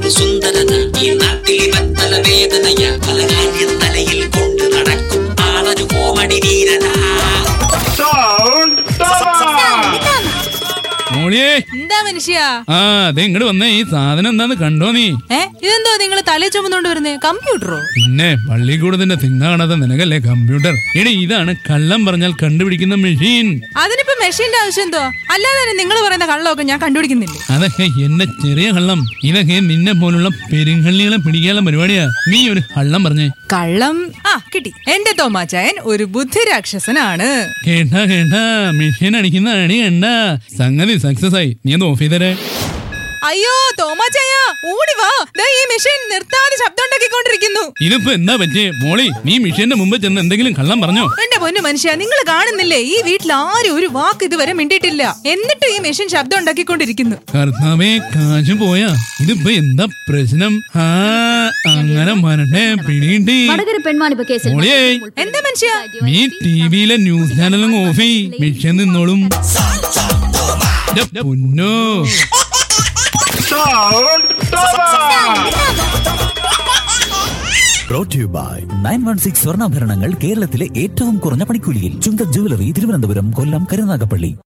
സുന്ദരത ഈ നാട്ടിലെ മത്തല വേദനയ പല കാര്യം തലയിൽ കൊണ്ട് നടക്കും ആളൊരു കോമഡി വീരനാ മോളിയേ എന്താ മനുഷ്യ ആ അതെ ഇങ്ങോട്ട് വന്നേ ഈ സാധനം എന്താന്ന് കണ്ടോ നീ ഏ ഇതെന്തോ നിങ്ങൾ തലേ ചുമന്നുകൊണ്ട് വരുന്നേ കമ്പ്യൂട്ടറോ പിന്നെ പള്ളിക്കൂടത്തിന്റെ തിന്ന കാണാത്ത നിനക്കല്ലേ കമ്പ്യൂട്ടർ എടി ഇതാണ് കള്ളം പറഞ്ഞാൽ കണ്ടുപിടിക്കുന്ന മെഷീൻ അതിനിപ്പോ മെഷീന്റെ ആവശ്യം എന്തോ അല്ലാതെ തന്നെ നിങ്ങൾ പറയുന്ന കള്ളമൊക്കെ ഞാൻ കണ്ടുപിടിക്കുന്നില്ലേ അതൊക്കെ എന്റെ ചെറിയ കള്ളം ഇതൊക്കെ നിന്നെ പോലുള്ള പെരുങ്കള്ളികളെ പിടിക്കാനുള്ള പരിപാടിയാ നീ ഒരു കള്ളം പറഞ്ഞേ കള്ളം ആ കിട്ടി എന്റെ തോമാച്ചായൻ ഒരു ബുദ്ധിരാക്ഷസനാണ് കേട്ടാ കേട്ടാ മെഷീൻ അടിക്കുന്ന അടി കണ്ട സംഗതി സക്സസ് ആയി നീ ഒന്ന് ഓഫ് ചെയ്തരേ അയ്യോ തോമാച്ചായ ഓടി വാ ദാ ഈ മെഷീൻ നിർത്താതെ ശബ്ദം ഉണ്ടാക്കിക്കൊണ്ടിരിക്കുന്നു ഇതിപ്പോ എന്താ പറ്റിയേ മോളി നീ മെഷീന്റെ മുമ്പ് ചെന്ന് എന്തെങ്കിലും കള്ളം പറഞ്ഞോ എന്റെ പൊന്നു മനുഷ്യ നിങ്ങൾ കാണുന്നില്ലേ ഈ വീട്ടിൽ ആരും ഒരു വാക്ക് ഇതുവരെ മിണ്ടിയിട്ടില്ല എന്നിട്ട് ഈ മെഷീൻ ശബ്ദം ഉണ്ടാക്കിക്കൊണ്ടിരിക്കുന്നു കർത്താവേ കാശ് പോയാ ഇതിപ്പോ എന്താ പ്രശ്നം ആ അങ്ങനെ മരട്ടെ പിടികിട്ടി വടകര പെൺവാണിഭ കേസിൽ മോളിയേ എന്താ മനുഷ്യ നീ ടിവിയിലെ ന്യൂസ് ചാനലും ഓഫ് ചെയ് മിഷൻ നിന്നോളും ന്റെ പൊന്നോ brought to you by nine one six സ്വർണ്ണാഭരണങ്ങൾ കേരളത്തിലെ ഏറ്റവും കുറഞ്ഞ പണിക്കൂലിയിൽ ചുങ്ക ജുവലറി തിരുവനന്തപുരം കൊല്ലം കരുനാഗപ്പള്ളി